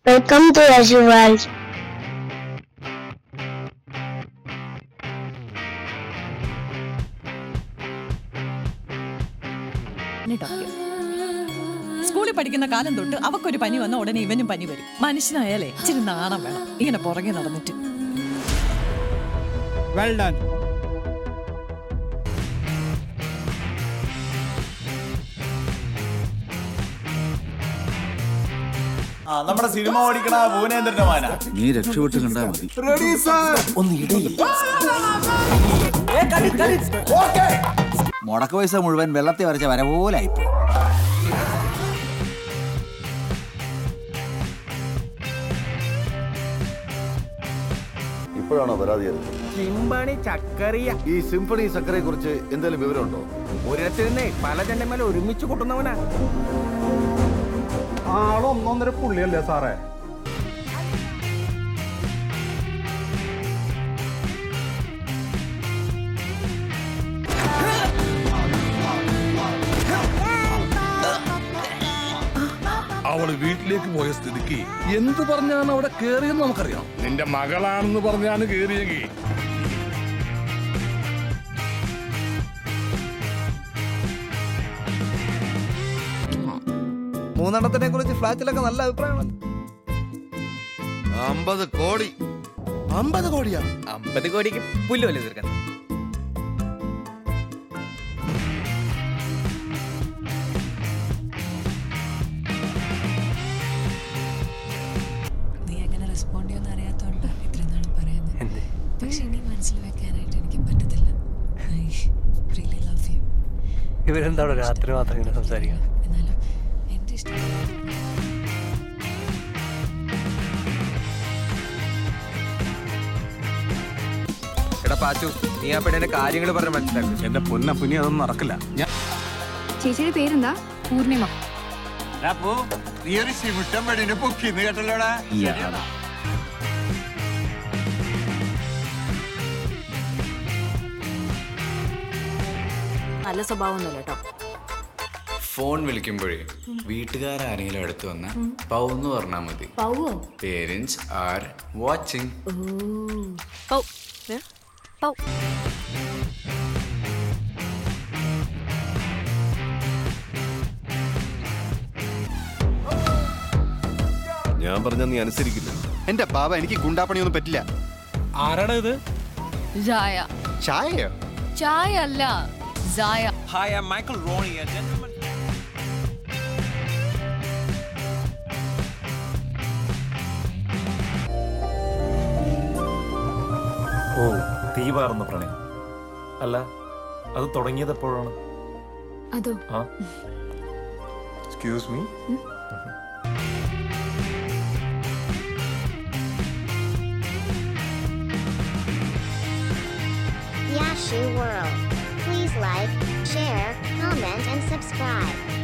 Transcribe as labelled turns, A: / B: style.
A: Welcome to Azure World.
B: സ്കൂളിൽ പഠിക്കുന്ന കാലം തൊട്ട് അവക്കൊരു പനി വന്ന ഉടനെ ഇവനും പനി വരും മനുഷ്യനായാലേ ഇച്ചിരി നാണം വേണം ഇങ്ങനെ പുറകെ നടന്നിട്ട്
C: വെൽ ഡൺ
D: ആ നമ്മുടെ സിനിമ ഓടിക്കണ ഭുവനേന്ദ്രന്റെ മാന
E: നീ രക്ഷപ്പെട്ട് കണ്ടാ മതി മുടക്ക പൈസ മുഴുവൻ വെള്ളത്തിൽ വരച്ച വര പോലെ ആയിപ്പോ
F: ഇപ്പോഴാണോ പരാതി അറിഞ്ഞത്?
G: ചിമ്പണി ചക്കറിയ
F: ഈ സിംഫണി സക്കറയെ കുറിച്ച് എന്തെങ്കിലും വിവരമുണ്ടോ
G: ഒരിടത്തിരുന്നേ പല ചെണ്ടന്മേലെ ഒരുമിച്ച് കൊട്ടുന്നവനാ
C: ആളൊന്നൊന്നര പുള്ളിയല്ലേ സാറേ
H: അവള് വീട്ടിലേക്ക് പോയ സ്ഥിതിക്ക് എന്ത് പറഞ്ഞാണ് അവിടെ കേറിയെന്ന് നമുക്കറിയാം നിന്റെ മകളാണെന്ന് പറഞ്ഞാണ് കേറിയെങ്കിൽ
E: മൂന്നെണ്ണത്തിനെ കുറിച്ച് ഫ്ലാറ്റിലൊക്കെ നല്ല അഭിപ്രായമാണ്
F: അമ്പത് കോടി അമ്പത് കോടിയാ
G: അമ്പത് കോടിക്ക് പുല്ലുമല്ലേ തീർക്കാൻ
I: നീ എങ്ങനെ റെസ്പോണ്ട് ചെയ്യുമെന്ന് അറിയാത്തോണ്ട് ഇത്രയും നാളും പറയുന്നത് പക്ഷെ ഇനി മനസ്സിൽ വെക്കാനായിട്ട് എനിക്ക് പറ്റത്തില്ല ഐ റിയലി ലവ് യു
G: ഇവരെന്താണോ രാത്രി മാത്രം ഇങ്ങനെ സംസാരിക്കുന്നത്
I: എന്നാലും എൻ്റെ ഇഷ്ടം
G: എടാ പാച്ചു നീ ആ പെണ്ണിന്റെ കാര്യങ്ങൾ പറഞ്ഞ് മനസ്സിലാക്കും
H: എന്റെ പൊന്ന പുനി അതൊന്നും നടക്കില്ല ഞാൻ
I: ചേച്ചിയുടെ പേരെന്താ പൂർണിമ
D: നീ ഒരു ശിവിട്ടം പെണ്ണിനെ പൊക്കിന്ന് കേട്ടല്ലോടാ
I: നല്ല സ്വഭാവമൊന്നുമില്ല കേട്ടോ
J: ഫോൺ വിളിക്കുമ്പോഴേ വീട്ടുകാരെങ്കിലും അടുത്ത് വന്ന പൗ എന്ന് പറഞ്ഞാൽ മതി
I: പൗവോ
J: പേരൻസ് ആർ വാച്ചിങ്
I: പൗ പൗ
F: ഞാൻ പറഞ്ഞ നീ അനുസരിക്കില്ല
E: എന്റെ ബാബ എനിക്ക് ഗുണ്ടാപ്പണിയൊന്നും പറ്റില്ല
H: ആരാടാ ഇത്
I: ജായ
E: ചായയോ
I: ചായ അല്ല ജായ
D: ഹായ് മൈക്കിൾ റോണി
C: ഓ തീ പാർന്ന പ്രണയം അല്ല അത് തുടങ്ങിയത് എപ്പോഴാണ്
I: അതോ
C: ആ excuse me
A: Yashu World. Please like, share, comment, and subscribe.